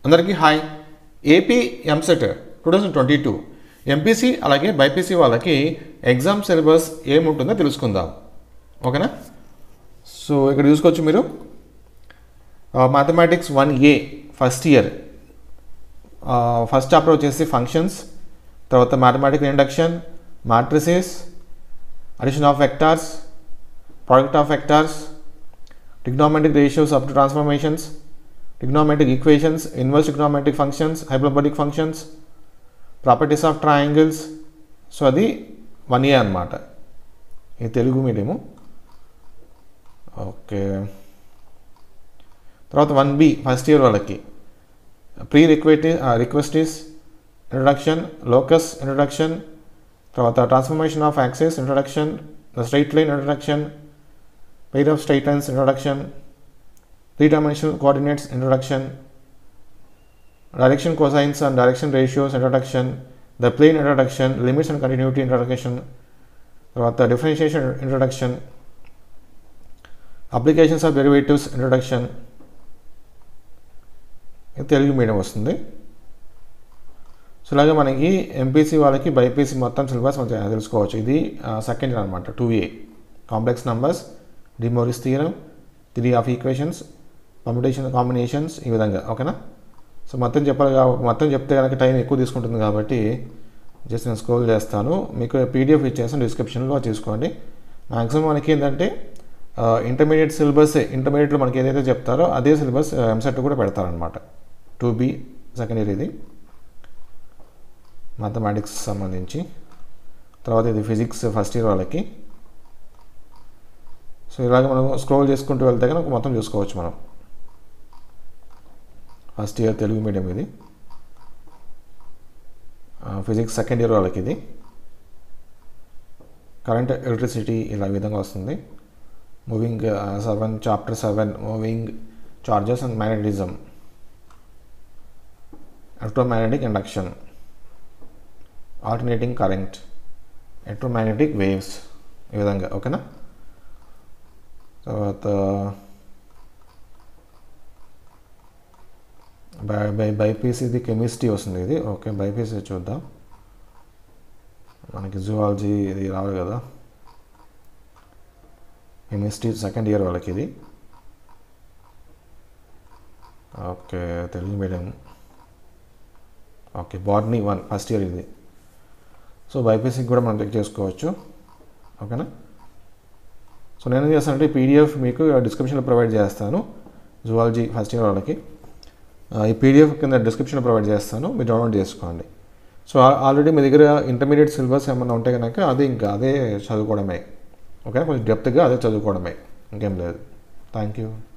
అందరికీ hi AP EAMCET two thousand twenty two MPC అలాగే BiPC వాళ్ళకి ఎగ్జామ్ సిలబస్ ఏముంటుందో తెలుసుకుందాం ఓకేనా సో ఇక్కడ చూసుకోవచ్చు మీరు mathematics one A first year first chapter వచ్చేసి ఫంక్షన్స్ తర్వాత mathematical induction matrices addition of vectors product of vectors trigonometric ratios up to transformations, trigonometric equations, inverse trigonometric functions, hyperbolic functions, properties of triangles so అది one year అనమాట ఇది Telugu medium okay తర్వాత one B first year వాళ్ళకి pre రిక్వెటి requisites introduction locus introduction తర్వాత transformation of axes introduction the straight line introduction pair of straight lines introduction three dimensional coordinates introduction direction cosines and direction ratios introduction the plane introduction limits and continuity introduction తర్వాత differentiation introduction applications of derivatives introduction ఇది Telugu medium వస్తుంది so ఇలాగే మనకి MPC వాళ్ళకి BiPC మొత్తం syllabus మనం తెలుసుకోవచ్చు ఇది సెకండ్ ఇయర్ అనమాట two A complex numbers De Moivre's theorem theory of equations permutation combinations ఈ విధంగా ఓకేనా సో మొత్తం చెప్పాలి కాబట్టి మొత్తం చెప్తే కనుక టైం ఎక్కువ తీసుకుంటుంది కాబట్టి జస్ట్ నేను స్క్రోల్ చేస్తాను మీకు పీడిఎఫ్ ఇచ్చేసాను డిస్క్రిప్షన్లో తీసుకోండి మ్యాక్సిమం మనకి ఏంటంటే ఇంటర్మీడియట్ సిలబస్ ఇంటర్మీడియట్లో మనకి ఏదైతే చెప్తారో అదే సిలబస్ ఎంసెట్ కూడా పెడతారనమాట టూ బి సెకండ్ ఇయర్ ఇది మ్యాథమెటిక్స్ సంబంధించి తర్వాత ఇది ఫిజిక్స్ ఫస్ట్ ఇయర్ వాళ్ళకి సో ఇలాగ మనం స్క్రోల్ చేసుకుంటూ వెళ్తే కనుక మొత్తం చూసుకోవచ్చు మనం ఫస్ట్ ఇయర్ తెలుగు మీడియం ఇది ఫిజిక్స్ సెకండ్ ఇయర్ వాళ్ళకి ఇది కరెంట్ ఎలక్ట్రిసిటీ ఇలా విధంగా వస్తుంది moving seven chapter seven moving charges and magnetism electromagnetic induction alternating current electromagnetic waves ఈ విధంగా ఓకేనా తర్వాత బై బై బైపీసీది కెమిస్ట్రీ వస్తుంది ఇది ఓకే బైపీసీ చూద్దాం మనకి జువాలజీ ఇది రావాలి కదా కెమిస్ట్రీ సెకండ్ ఇయర్ వాళ్ళకి ఇది okay Telugu medium okay botany one first year ఇది సో బైపీసీకి కూడా మనం చెక్ చేసుకోవచ్చు ఓకేనా సో నేను ఏం చేస్తానంటే పీడిఎఫ్ మీకు డిస్క్రిప్షన్లో ప్రొవైడ్ చేస్తాను జువాలజీ ఫస్ట్ ఇయర్ వాళ్ళకి ఈ పీడిఎఫ్ కింద డిస్క్రిప్షన్లో ప్రొవైడ్ చేస్తాను మీరు డౌన్లోడ్ చేసుకోండి సో ఆల్రెడీ మీ దగ్గర ఇంటర్మీడియట్ సిలబస్ ఏమన్నా ఉంటే కనుక అది ఇంకా అదే చదువుకోవడమే ఓకే కొంచెం డెప్త్గా అదే చదువుకోవడమే ఇంకేం లేదు థ్యాంక్ యూ